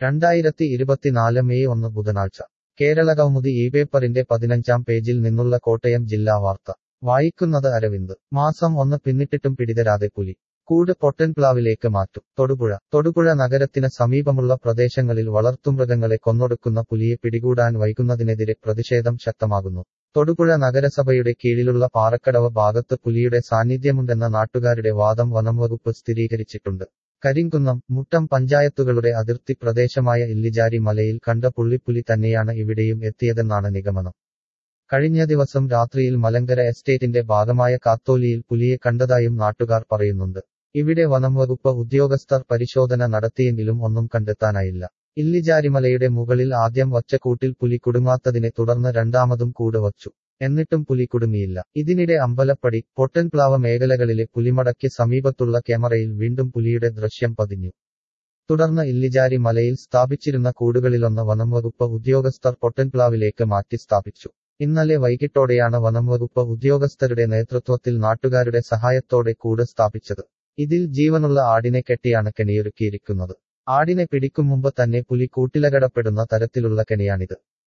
രണ്ടായിരത്തി ഇരുപത്തിനാല് മെയ് ഒന്ന് ബുധനാഴ്ച കേരളകൗമുദി ഈ പേപ്പറിന്റെ പതിനഞ്ചാം പേജിൽ നിന്നുള്ള കോട്ടയം ജില്ലാ വാർത്ത വായിക്കുന്നത് അരവിന്ദ് മാസം ഒന്ന് പിന്നിട്ടിട്ടും പിടിതരാതെ പുലി കൂട് പൊട്ടൻപ്ലാവിലേക്ക് മാറ്റും തൊടുപുഴ തൊടുപുഴ നഗരത്തിന് സമീപമുള്ള പ്രദേശങ്ങളിൽ വളർത്തുമൃഗങ്ങളെ കൊന്നൊടുക്കുന്ന പുലിയെ പിടികൂടാൻ വൈകുന്നതിനെതിരെ പ്രതിഷേധം ശക്തമാകുന്നു തൊടുപുഴ നഗരസഭയുടെ കീഴിലുള്ള പാറക്കടവ് ഭാഗത്ത് പുലിയുടെ സാന്നിധ്യമുണ്ടെന്ന നാട്ടുകാരുടെ വാദം വനംവകുപ്പ് സ്ഥിരീകരിച്ചിട്ടുണ്ട് കരിങ്കുന്നം മുട്ടം പഞ്ചായത്തുകളുടെ അതിർത്തി പ്രദേശമായ ഇല്ലിജാരി മലയിൽ കണ്ട പുള്ളിപ്പുലി തന്നെയാണ് ഇവിടെയും എത്തിയതെന്നാണ് നിഗമനം കഴിഞ്ഞ ദിവസം രാത്രിയിൽ മലങ്കര എസ്റ്റേറ്റിന്റെ ഭാഗമായ കാത്തോലിയിൽ പുലിയെ കണ്ടതായും നാട്ടുകാർ പറയുന്നുണ്ട് ഇവിടെ വനംവകുപ്പ് ഉദ്യോഗസ്ഥർ പരിശോധന നടത്തിയെങ്കിലും ഒന്നും കണ്ടെത്താനായില്ല ഇല്ലിജാരിമലയുടെ മുകളിൽ ആദ്യം വച്ച കൂട്ടിൽ പുലി കുടുങ്ങാത്തതിനെ തുടർന്ന് രണ്ടാമതും കൂട് വച്ചു എന്നിട്ടും പുലി കുടുങ്ങിയില്ല ഇതിനിടെ അമ്പലപ്പടി പൊട്ടൻപ്ലാവ മേഖലകളിലെ പുലിമടയ്ക്ക് സമീപത്തുള്ള ക്യാമറയിൽ വീണ്ടും പുലിയുടെ ദൃശ്യം പതിഞ്ഞു തുടർന്ന് ഇല്ലിജാരി മലയിൽ സ്ഥാപിച്ചിരുന്ന കൂടുകളിലൊന്ന് വനംവകുപ്പ് ഉദ്യോഗസ്ഥർ പൊട്ടൻപ്ലാവിലേക്ക് മാറ്റി സ്ഥാപിച്ചു ഇന്നലെ വൈകിട്ടോടെയാണ് വനംവകുപ്പ് ഉദ്യോഗസ്ഥരുടെ നേതൃത്വത്തിൽ നാട്ടുകാരുടെ സഹായത്തോടെ കൂട് സ്ഥാപിച്ചത് ഇതിൽ ജീവനുള്ള ആടിനെ കെട്ടിയാണ് കെണിയൊരുക്കിയിരിക്കുന്നത് ആടിനെ പിടിക്കും മുമ്പ് തന്നെ പുലി കൂട്ടിലകടപ്പെടുന്ന തരത്തിലുള്ള കെണിയാണിത്